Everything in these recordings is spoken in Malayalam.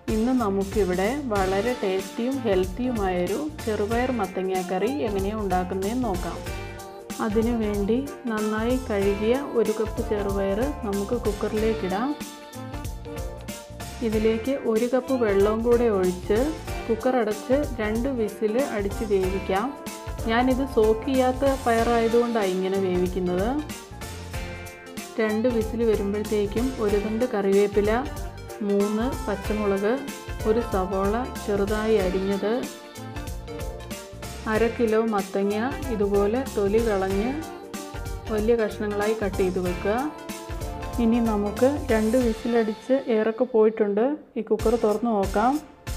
ഇന്ന് നമുക്കിവിടെ വളരെ ടേസ്റ്റിയും ഹെൽത്തിയുമായൊരു ചെറുപയർ മത്തങ്ങ കറി എങ്ങനെയാണ് ഉണ്ടാക്കുന്നതെന്ന് നോക്കാം അതിനു വേണ്ടി നന്നായി കഴുകിയ ഒരു കപ്പ് ചെറുപയർ നമുക്ക് കുക്കറിലേക്കിടാം ഇതിലേക്ക് ഒരു കപ്പ് വെള്ളവും കൂടെ ഒഴിച്ച് കുക്കർ അടച്ച് രണ്ട് വിസിൽ അടിച്ച് വേവിക്കാം ഞാനിത് സോക്ക് ചെയ്യാത്ത പയറായതുകൊണ്ടാണ് ഇങ്ങനെ വേവിക്കുന്നത് രണ്ട് വിസിൽ വരുമ്പോഴത്തേക്കും ഒരു തണ്ട് കറിവേപ്പില മൂന്ന് പച്ചമുളക് ഒരു സവോള ചെറുതായി അരിഞ്ഞത് അര കിലോ മത്തങ്ങ ഇതുപോലെ തൊലി കളഞ്ഞ് വലിയ കഷ്ണങ്ങളായി കട്ട് ചെയ്ത് വെക്കുക ഇനി നമുക്ക് രണ്ട് വിസിലടിച്ച് ഏറൊക്കെ പോയിട്ടുണ്ട് ഈ കുക്കർ തുറന്ന് നോക്കാം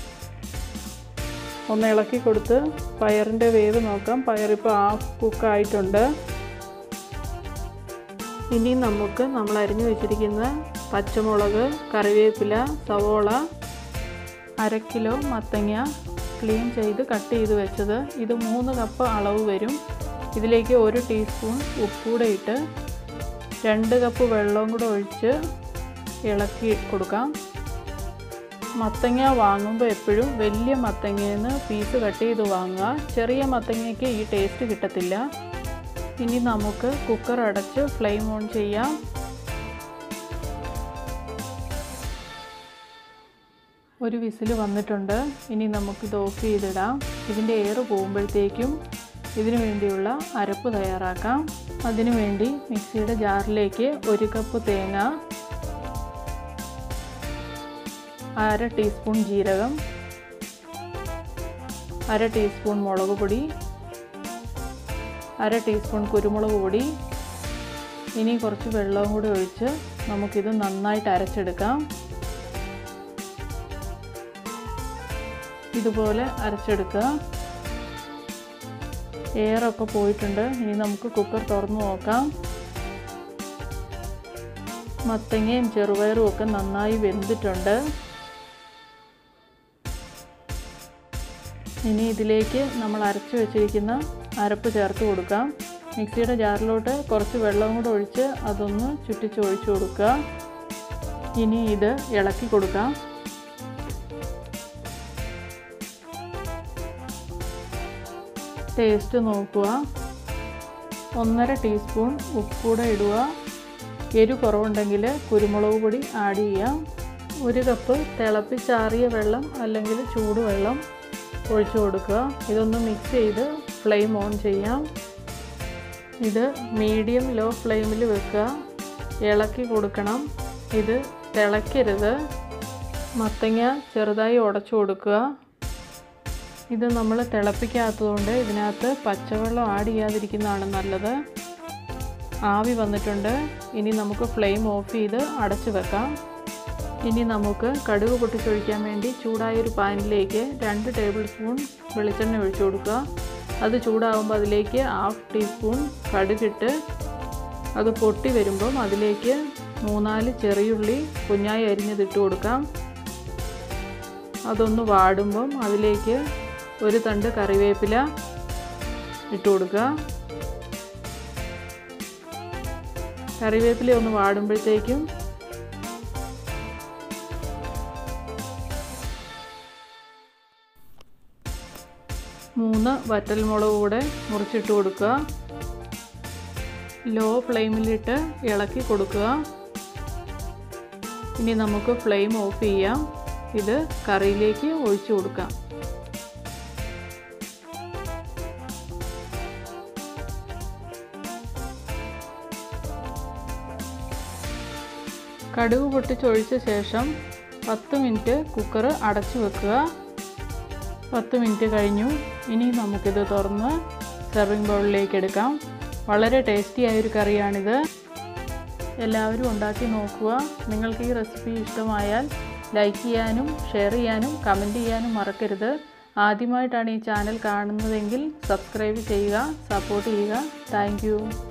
ഒന്ന് ഇളക്കി കൊടുത്ത് പയറിൻ്റെ വേവ് നോക്കാം പയറിപ്പോൾ ഹാഫ് കുക്കായിട്ടുണ്ട് ഇനി നമുക്ക് നമ്മൾ അരിഞ്ഞു വെച്ചിരിക്കുന്ന പച്ചമുളക് കറിവേപ്പില സവോള അര കിലോ മത്തങ്ങ ക്ലീൻ ചെയ്ത് കട്ട് ചെയ്ത് വെച്ചത് ഇത് മൂന്ന് കപ്പ് അളവ് വരും ഇതിലേക്ക് ഒരു ടീസ്പൂൺ ഉപ്പൂടെ ഇട്ട് രണ്ട് കപ്പ് വെള്ളവും കൂടെ ഒഴിച്ച് ഇളക്കി കൊടുക്കാം മത്തങ്ങ വാങ്ങുമ്പോൾ എപ്പോഴും വലിയ മത്തങ്ങയിൽ നിന്ന് പീസ് കട്ട് ചെയ്ത് വാങ്ങുക ചെറിയ മത്തങ്ങയ്ക്ക് ഈ ടേസ്റ്റ് കിട്ടത്തില്ല ഇനി നമുക്ക് കുക്കർ അടച്ച് ഫ്ലെയിം ഓൺ ചെയ്യാം ഒരു വിസിൽ വന്നിട്ടുണ്ട് ഇനി നമുക്കിത് ഓഫ് ചെയ്തിടാം ഇതിൻ്റെ എയർ പോകുമ്പോഴത്തേക്കും ഇതിനു വേണ്ടിയുള്ള അരപ്പ് തയ്യാറാക്കാം അതിനു വേണ്ടി മിക്സിയുടെ ജാറിലേക്ക് ഒരു കപ്പ് തേങ്ങ അര ടീസ്പൂൺ ജീരകം അര ടീസ്പൂൺ മുളക് പൊടി അര ടീസ്പൂൺ കുരുമുളക് പൊടി ഇനി കുറച്ച് വെള്ളവും കൂടി ഒഴിച്ച് നമുക്കിത് നന്നായിട്ട് അരച്ചെടുക്കാം ഇതുപോലെ അരച്ചെടുക്കുക എയറൊക്കെ പോയിട്ടുണ്ട് ഇനി നമുക്ക് കുക്കർ തുറന്ന് നോക്കാം മത്തങ്ങയും ചെറുപയറും ഒക്കെ നന്നായി വെന്തിട്ടുണ്ട് ഇനി ഇതിലേക്ക് നമ്മൾ അരച്ചു വെച്ചിരിക്കുന്ന അരപ്പ് ചേർത്ത് കൊടുക്കാം മിക്സിയുടെ ജാറിലോട്ട് കുറച്ച് വെള്ളവും കൂടെ ഒഴിച്ച് അതൊന്ന് ചുറ്റിച്ച് ഒഴിച്ചു കൊടുക്കുക ഇനി ഇത് ഇളക്കി കൊടുക്കാം ടേസ്റ്റ് നോക്കുക ഒന്നര ടീസ്പൂൺ ഉപ്പൂടെ ഇടുക എരു കുറവുണ്ടെങ്കിൽ കുരുമുളക് പൊടി ആഡ് ചെയ്യാം ഒരു കപ്പ് തിളപ്പിച്ചാറിയ വെള്ളം അല്ലെങ്കിൽ ചൂടുവെള്ളം ഒഴിച്ചു കൊടുക്കുക ഇതൊന്ന് മിക്സ് ചെയ്ത് ഫ്ലെയിം ഓൺ ചെയ്യാം ഇത് മീഡിയം ലോ ഫ്ലെയിമിൽ വെക്കുക ഇളക്കി കൊടുക്കണം ഇത് തിളയ്ക്കരുത് മത്തങ്ങ ചെറുതായി ഉടച്ചു കൊടുക്കുക ഇത് നമ്മൾ തിളപ്പിക്കാത്തതുകൊണ്ട് ഇതിനകത്ത് പച്ചവെള്ളം ആഡ് ചെയ്യാതിരിക്കുന്നതാണ് നല്ലത് ആവി വന്നിട്ടുണ്ട് ഇനി നമുക്ക് ഫ്ലെയിം ഓഫ് ചെയ്ത് അടച്ചു വെക്കാം ഇനി നമുക്ക് കടുക് പൊട്ടിച്ചൊഴിക്കാൻ വേണ്ടി ചൂടായൊരു പാനിലേക്ക് രണ്ട് ടേബിൾ സ്പൂൺ വെളിച്ചെണ്ണ ഒഴിച്ചു കൊടുക്കുക അത് ചൂടാകുമ്പോൾ അതിലേക്ക് ഹാഫ് ടീസ്പൂൺ കടുകിട്ട് അത് പൊട്ടി വരുമ്പം അതിലേക്ക് മൂന്നാല് ചെറിയുള്ളി കുഞ്ഞായി അരിഞ്ഞതിട്ട് കൊടുക്കാം അതൊന്ന് വാടുമ്പം അതിലേക്ക് ഒരു തണ്ട് കറിവേപ്പില ഇട്ട് കൊടുക്കുക കറിവേപ്പില ഒന്ന് വാടുമ്പോഴത്തേക്കും മൂന്ന് വറ്റൽമുളക് കൂടെ മുറിച്ചിട്ട് കൊടുക്കുക ലോ ഫ്ലെയിമിലിട്ട് ഇളക്കി കൊടുക്കുക ഇനി നമുക്ക് ഫ്ലെയിം ഓഫ് ചെയ്യാം ഇത് കറിയിലേക്ക് ഒഴിച്ചു കൊടുക്കാം കടുക് പൊട്ടിച്ചൊഴിച്ച ശേഷം പത്ത് മിനിറ്റ് കുക്കർ അടച്ചു വെക്കുക പത്ത് മിനിറ്റ് കഴിഞ്ഞു ഇനി നമുക്കിത് തുറന്ന് സെർവിങ് ബൗളിലേക്ക് എടുക്കാം വളരെ ടേസ്റ്റി ആയൊരു കറിയാണിത് എല്ലാവരും ഉണ്ടാക്കി നോക്കുക നിങ്ങൾക്ക് ഈ റെസിപ്പി ഇഷ്ടമായാൽ ലൈക്ക് ചെയ്യാനും ഷെയർ ചെയ്യാനും കമൻറ്റ് ചെയ്യാനും മറക്കരുത് ആദ്യമായിട്ടാണ് ഈ ചാനൽ കാണുന്നതെങ്കിൽ സബ്സ്ക്രൈബ് ചെയ്യുക സപ്പോർട്ട് ചെയ്യുക താങ്ക്